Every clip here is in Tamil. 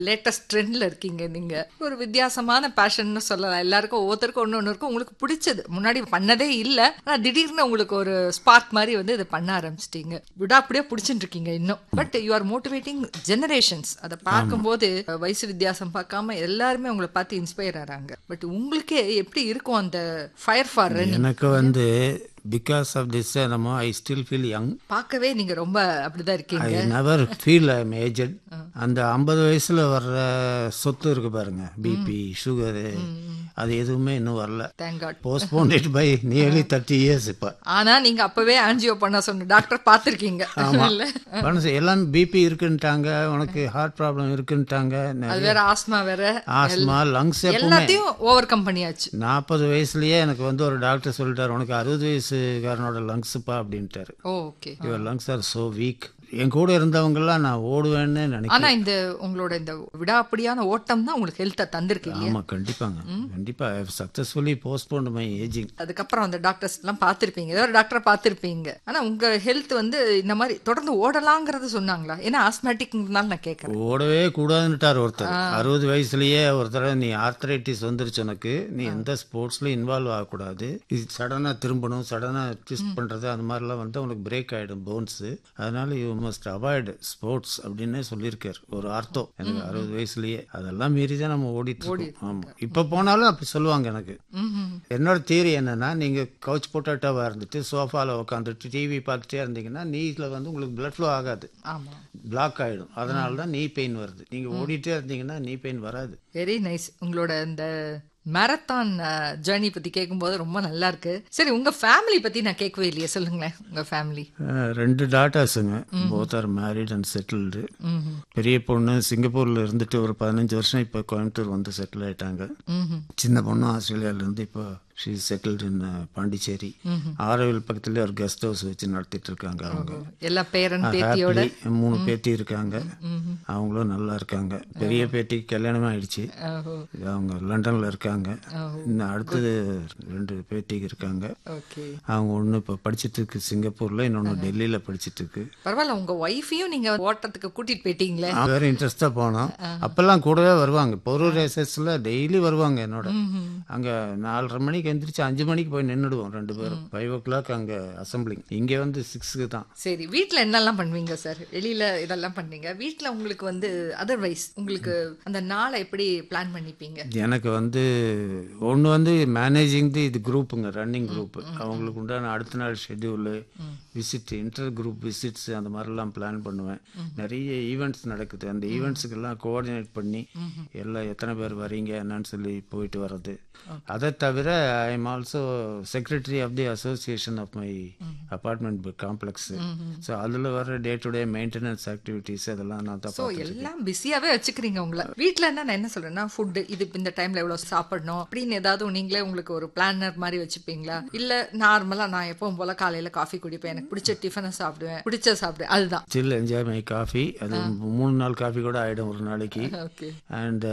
லேட்டஸ்ட் ட்ரெண்ட்ல இருக்கீங்க நீங்க ஒரு வித்தியாசமான பேஷன்னு சொல்லலாம் எல்லாருக்கும் ஒவ்வொருத்தருக்கும் ஒன்று ஒன்று இருக்கும் உங்களுக்கு பிடிச்சது முன்னாடி பண்ணதே இல்லை ஆனா திடீர்னு உங்களுக்கு ஒரு ஸ்பார்க் மாதிரி வந்து இதை பண்ண ஆரம்பிச்சிட்டீங்க விடாப்படியா பிடிச்சிட்டு இருக்கீங்க இன்னும் but you are motivating generations அதை பார்க்கும்போது வயசு வித்தியாசம் பார்க்காம எல்லாருமே உங்களை பார்த்து இன்ஸ்பயர் ஆறாங்க பட் உங்களுக்கே எப்படி இருக்கும் அந்த ஃபயர் ஃபார் எனக்கு வந்து பிகாஸ் ஆஃப் திஸ் நம்ம ஐ ஸ்டில் ஃபீல் யங் பார்க்கவே நீங்க ரொம்ப அப்படிதான் இருக்கீங்க I never feel I am aged அந்த ஐம்பது வயசுல வர்ற சொத்து இருக்கு பாருங்க பிபி சுகரு அது எதுவுமே இன்னும் வரல thank God postpone it by nearly thirty years இப்போ ஆனா நீங்க அப்பவே ஆன்ஜியோ பண்ண சொன்ன டாக்டர் பார்த்திருக்கீங்க இல்ல மனசு எல்லாம் பிபி இருக்குன்ட்டாங்க உனக்கு ஹார்ட் ப்ராப்ளம் இருக்குன்ட்டாங்க அது வேற ஆஸ்மா வேற ஆஸ்மா லங்ஸ் எப்பவுமே எல்லாத்தையும் ஓவர் கம் பண்ணியாச்சு நாற்பது வயசுலயே எனக்கு வந்து ஒரு டாக்டர் சொல்லிட்டாரு உனக்கு அறுபது வயசுக்காரனோட லங்ஸுப்பா அப்படின்ட்டாரு okay your lungs are so weak என் கூட இருந்தவங்கெல்லாம் நான் ஓடுவேன்னு நினைக்கிறேன் ஆனா இந்த உங்களோட இந்த விடாப்படியான ஓட்டம் தான் உங்களுக்கு ஹெல்த்தை தந்திருக்கு ஆமா கண்டிப்பாங்க கண்டிப்பா சக்சஸ்ஃபுல்லி போஸ்ட்போன் மை ஏஜிங் அதுக்கப்புறம் அந்த டாக்டர்ஸ் எல்லாம் பார்த்திருப்பீங்க ஏதோ ஒரு டாக்டரை பார்த்திருப்பீங்க ஆனா உங்க ஹெல்த் வந்து இந்த மாதிரி தொடர்ந்து ஓடலாங்கிறது சொன்னாங்களா ஏன்னா ஆஸ்மேட்டிக்னால நான் கேட்கறேன் ஓடவே கூடாதுன்னுட்டார் ஒருத்தர் அறுபது வயசுலயே ஒருத்தர் நீ ஆர்த்தரைட்டிஸ் வந்துருச்சு உனக்கு நீ எந்த ஸ்போர்ட்ஸ்ல இன்வால்வ் ஆகக்கூடாது இது சடனா திரும்பணும் சடனா ட்விஸ்ட் பண்றது அந்த மாதிரிலாம் வந்து உனக்கு பிரேக் ஆயிடும் போன்ஸ் அதனால யூ மஸ்ட் அவாய்ட் ஸ்போர்ட்ஸ் அப்படின்னே சொல்லியிருக்காரு ஒரு ஆர்த்தோ எனக்கு அறுபது வயசுலயே அதெல்லாம் மீறி தான் நம்ம ஓடிட்டு இருக்கோம் ஆமா இப்ப போனாலும் அப்படி சொல்லுவாங்க எனக்கு என்னோட தியரி என்னன்னா நீங்க கவுச் பொட்டாட்டோவா இருந்துட்டு சோஃபால உட்காந்துட்டு டிவி பார்த்துட்டே இருந்தீங்கன்னா நீல வந்து உங்களுக்கு பிளட் ஃப்ளோ ஆகாது ஆமா பிளாக் ஆயிடும் அதனால தான் நீ பெயின் வருது நீங்க ஓடிட்டே இருந்தீங்கன்னா நீ பெயின் வராது வெரி நைஸ் உங்களோட இந்த மேரத்தான் ஜேர்னி பத்தி கேட்கும்போது ரொம்ப நல்லா இருக்கு சரி உங்க ஃபேமிலி பத்தி நான் கேட்கவே இல்லையே சொல்லுங்களேன் உங்க ஃபேமிலி அஹ், ரெண்டு டாட்டாஸுங்க both are married and settled பெரிய பொண்ணு சிங்கப்பூர்ல இருந்துட்டு ஒரு பதினஞ்சு வருஷம் இப்போ கோயம்புத்தூர் வந்து செட்டில் ஆயிட்டாங்க சின்ன பொண்ணு ஆஸ்திரேலியால இருந்து இப்போ she settled in Pondicherry Auroville பக்கத்துல ஒரு கெஸ்ட் ஹவுஸ் வச்சு நடத்திட்டு இருக்காங்க அவங்க எல்லா பேரன் பேத்தியோட Happily, மூணு பேத்தி இருக்காங்க அவங்களும் நல்லா இருக்காங்க பெரிய பேத்திக்கு கல்யாணமே ஆயிடுச்சு ஓஹோ அவங்க லண்டன்ல இருக்காங்க இன்னும் அடுத்தது ரெண்டு பேத்திக்கு இருக்காங்க ஓகே அவங்க ஒன்று இப்போ படிச்சிட்டு இருக்கு சிங்கப்பூர்ல இன்னொன்று டெல்லியில படிச்சிட்டு இருக்கு பரவாயில்ல உங்க ஒய்ஃபையும் நீங்க ஓட்டத்துக்கு கூட்டிட்டு போயிட்டீங்களே நான் வேற இன்ட்ரெஸ்டா போனோம் அப்பெல்லாம் கூடவே வருவாங்க பொருள் ரேசஸ்ல டெய்லி வருவாங்க என்னோட அங்க நாலரை மணிக்கு எந்திரிச்சு அஞ்சு மணிக்கு போய் நின்றுடுவோம் ரெண்டு பேரும் ஃபைவ் ஓ கிளாக் அங்க அசம்பிளிங் இங்க வந்து சிக்ஸுக்கு தான் சரி வீட்ல என்னெல்லாம் பண்ணுவீங்க சார் வெளியில இதெல்லாம் பண்ணீங்க வீட்ல உங்களுக்கு வந்து அதர்வைஸ் உங்களுக்கு அந்த நாளை எப்படி பிளான் பண்ணிப்பீங்க எனக்கு வந்து ஒன்று வந்து மேனேஜிங் தி இது குரூப்புங்க ரன்னிங் குரூப் அவங்களுக்கு உண்டான அடுத்த நாள் schedule visit inter group visits அந்த மாதிரிலாம் பிளான் பண்ணுவேன் நிறைய ஈவெண்ட்ஸ் நடக்குது அந்த ஈவெண்ட்ஸுக்கெல்லாம் கோஆர்டினேட் பண்ணி எல்லாம் எத்தனை பேர் வரீங்க என்னன்னு சொல்லி போயிட்டு வர்றது அதை தவிர I am also secretary of the association of my apartment complex so அதில் வர day to day maintenance activities அதெல்லாம் நான் தான் ஸோ எல்லாம் பிஸியாவே வச்சுக்கிறீங்க உங்களை வீட்ல என்ன நான் என்ன சொல்றேன்னா ஃபுட் இது இந்த டைம்ல எவ்வளவு சாப்பிடணும் அப்படின்னு ஏதாவது நீங்களே உங்களுக்கு ஒரு பிளானர் மாதிரி வச்சுப்பீங்களா இல்ல நார்மலா நான் எப்பவும் போல காலையில காஃபி குடிப்பேன் எனக்கு பிடிச்ச டிஃபனை சாப்பிடுவேன் பிடிச்ச சாப்பிடுவேன் அதுதான் ஸ்டில் என்ஜாய் மை காஃபி அது மூணு நாள் காஃபி கூட ஆயிடும் ஒரு நாளைக்கு okay and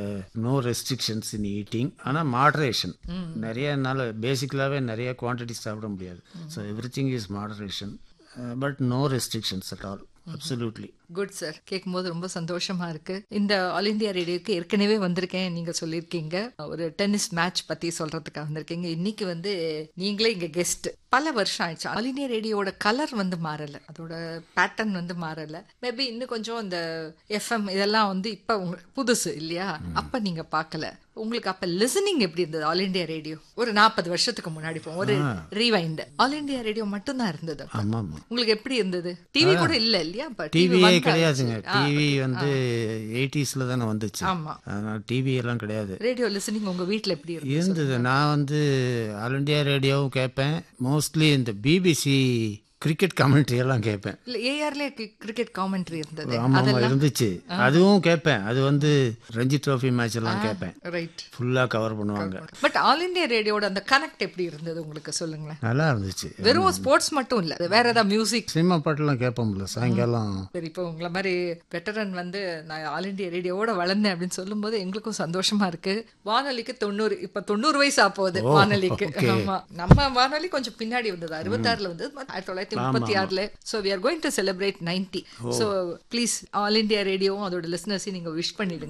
no restrictions in eating ஆனால் மாடரேஷன் நிறைய நாள் பேசிக்கலாகவே நிறைய குவான்டிட்டி சாப்பிட முடியாது so everything is moderation but no restrictions at all absolutely good sir கேட்கும்போது ரொம்ப சந்தோஷமா இருக்கு இந்த ஆல் இந்தியா ரேடியோக்கு ஏற்கனவே வந்திருக்கேன் நீங்க சொல்லியிருக்கீங்க ஒரு டென்னிஸ் மேட்ச் பத்தி சொல்றதுக்காக வந்திருக்கீங்க இன்னைக்கு வந்து நீங்களே இங்க கெஸ்ட் பல வருஷம் ஆயிடுச்சு ஆல் இந்தியா ரேடியோட கலர் வந்து மாறல அதோட பேட்டர்ன் வந்து மாறல மேபி இன்னும் கொஞ்சம் இந்த எஃப்எம் இதெல்லாம் வந்து இப்ப உங்களுக்கு புதுசு இல்லையா அப்ப நீங்க பார்க்கல உங்களுக்கு அப்ப லிசனிங் எப்படி இருந்தது ஆல் இந்தியா ரேடியோ ஒரு நாற்பது வருஷத்துக்கு முன்னாடி போவோம் ஒரு ரீவைண்ட் ஆல் இந்தியா ரேடியோ மட்டும்தான் இருந்தது அப்ப. ஆமாம் ஆமாம் உங்களுக்கு எப்படி இருந்தது டிவி கூட இல்ல இல்லையா அப்ப டிவியே வந்தாச்சு. கிடையாதுங்க ஆ, டிவி வந்து எயிட்டிஸில் தானே வந்துச்சு ஆமா அதனால் டிவி எல்லாம் கிடையாது ரேடியோ லிசனிங் உங்க வீட்ல எப்படி இருக்கு இருந்தது நான் வந்து ஆல் இண்டியா ரேடியோவும் கேட்பேன் மோஸ்ட்லி இந்த பிபிசி கிரிக்கெட் கமெண்ட்ரி எல்லாம் கேட்பேன் இல்ல ஏஆர்ல கிரிக்கெட் காமெண்ட்ரி இருந்தது ஆமா ஆமா இருந்துச்சு அதுவும் கேட்பேன் அது வந்து ரஞ்சி ட்ரோஃபி மேட்ச் எல்லாம் கேட்பேன் ரைட் ஃபுல்லா கவர் பண்ணுவாங்க பட் ஆல் இந்தியா ரேடியோட அந்த கனெக்ட் எப்படி இருந்தது உங்களுக்கு சொல்லுங்களேன் நல்லா இருந்துச்சு வெறும் ஸ்போர்ட்ஸ் மட்டும் இல்ல வேற ஏதாவது மியூசிக் சினிமா பாட்டுலாம் கேட்போம்ல சாயங்காலம் சரி இப்போ உங்களை மாதிரி வெட்டரன் வந்து நான் ஆல் இந்தியா ரேடியோவோட வளர்ந்தேன் அப்படின்னு சொல்லும்போது எங்களுக்கும் சந்தோஷமா இருக்கு வானொலிக்கு தொண்ணூறு இப்ப தொண்ணூறு வயசு ஆப்போகுது வானொலிக்கு ஆமா நம்ம வானொலி கொஞ்சம் பின்னாடி வந்தது அறுபத்தாறுல வந்தது ஆயிரத்தி தொள்ளாயிரத்தி தொள்ளாயிரத்தி முப்பத்தி ஆறுல so we are going to celebrate ninety so please all India ரேடியோவும் அதோட லிசனர்ஸையும் நீங்க விஷ் பண்ணிடுங்க